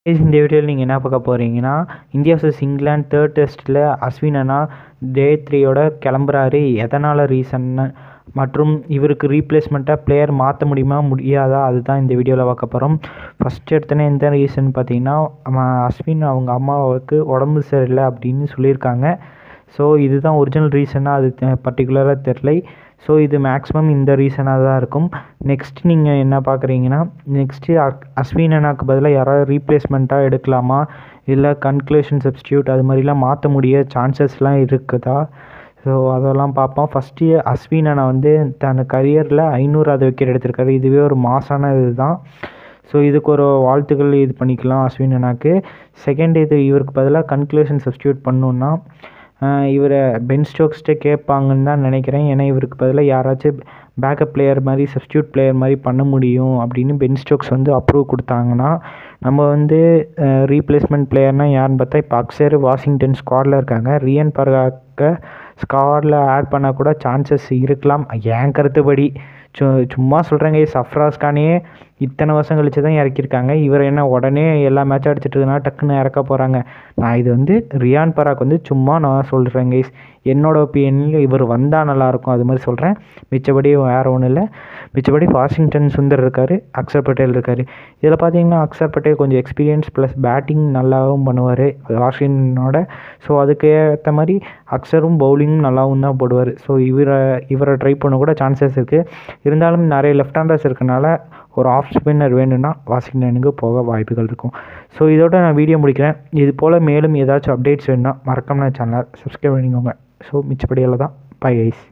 இந்த வீடியோவில் நீங்கள் என்ன பார்க்க போகிறீங்கன்னா இந்தியா vs இங்கிலாந்து தேர்ட் டெஸ்ட்டில் அஸ்வின் அண்ணா டே த்ரீயோட கிளம்புறாரு எதனால் ரீசன்னு மற்றும் இவருக்கு ரீப்ளேஸ்மெண்ட்டாக பிளேயர் மாற்ற முடியுமா முடியாதா அதுதான் இந்த வீடியோவில் பார்க்க போகிறோம் ஃபஸ்ட் எடுத்தோன்னே எந்த ரீசன் பார்த்தீங்கன்னா அவன் அஸ்வின் அவங்க அம்மாவுக்கு உடம்பு சரியில்லை அப்படின்னு சொல்லியிருக்காங்க ஸோ இதுதான் ஒரிஜினல் ரீசனாக அது பர்டிகுலராக தெரிலை ஸோ இது மேக்ஸிமம் இந்த ரீசனாக தான் இருக்கும் நெக்ஸ்ட் நீங்கள் என்ன பார்க்குறீங்கன்னா நெக்ஸ்ட்டு அஸ்வின் அண்ணாக்கு பதிலாக யாராவது ரீப்ளேஸ்மெண்ட்டாக எடுக்கலாமா இல்லை கன்க்ளூஷன் சப்ஸ்டியூட் அது மாதிரிலாம் மாற்ற முடிய சான்சஸ்லாம் இருக்குதா ஸோ அதெல்லாம் பார்ப்போம் ஃபஸ்ட்டு அஸ்வின் அண்ணா வந்து தன் கரியரில் ஐநூறாவது விக்கெட் எடுத்திருக்காரு இதுவே ஒரு மாசான இது தான் ஸோ இதுக்கு ஒரு வாழ்த்துக்கள் இது பண்ணிக்கலாம் அஸ்வின் அண்ணாக்கு செகண்ட் இது இவருக்கு பதிலாக கன்க்ளூஷன் சப்ஸ்டியூட் பண்ணணுன்னா இவரை பென் ஸ்டோக்ஸ்ட்டே கேட்பாங்கன்னு தான் நினைக்கிறேன் ஏன்னா இவருக்கு பதிலாக யாராச்சும் பேக்கப் பிளேயர் மாதிரி சப்ஸ்டியூட் பிளேயர் மாதிரி பண்ண முடியும் அப்படின்னு பென் ஸ்டோக்ஸ் வந்து அப்ரூவ் கொடுத்தாங்கன்னா நம்ம வந்து ரீப்ளேஸ்மெண்ட் பிளேயர்னால் யாருன்னு பார்த்தா இப்போ அக்ஸர் வாஷிங்டன் ஸ்குவாடில் இருக்காங்க ரியன் பர்காக்க ஸ்குவாடில் ஆட் பண்ணால் கூட சான்சஸ் இருக்கலாம் என் கருத்துப்படி சு சும்மா சொல்கிறேங்க சஃப்ராஸ் கானே இத்தனை வருஷம் கழிச்சு தான் இறக்கியிருக்காங்க இவர் என்ன உடனே எல்லா மேட்சும் அடிச்சிட்டு டக்குன்னு இறக்க போகிறாங்க நான் இது வந்து ரியான் பராக் வந்து சும்மா நான் சொல்கிறேன் கைஸ் என்னோட ஒப்பீனியனில் இவர் வந்தால் நல்லாயிருக்கும் அது மாதிரி சொல்கிறேன் மிச்சபடி வேறு ஒன்றும் இல்லை மிச்சபடி வாஷிங்டன் சுந்தர் இருக்கார் அக்ஷர் பட்டேல் இருக்கார் இதில் பார்த்தீங்கன்னா அக்ஷர் பட்டேல் கொஞ்சம் எக்ஸ்பீரியன்ஸ் ப்ளஸ் பேட்டிங் நல்லாவும் பண்ணுவார் வாஷிங்டனோட ஸோ அதுக்கு ஏற்ற மாதிரி அக்ஷரும் பவுலிங்கும் நல்லாவும் தான் போடுவார் ஸோ இவரை இவரை ட்ரை பண்ண கூட சான்சஸ் இருக்குது இருந்தாலும் நிறைய லெஃப்ட் ஹேண்டர்ஸ் இருக்கனால ஒரு ஆஃப் ஸ்பின்னர் வேணும்னா வாஷிங்டனுக்கு போக வாய்ப்புகள் இருக்கும் ஸோ இதோட நான் வீடியோ முடிக்கிறேன் இது போல் மேலும் ஏதாச்சும் அப்டேட்ஸ் வேணும்னா மறக்காம சேனலை சப்ஸ்கிரைப் பண்ணிக்கோங்க ஸோ மிச்சப்படியில் தான் பை ஐஸ்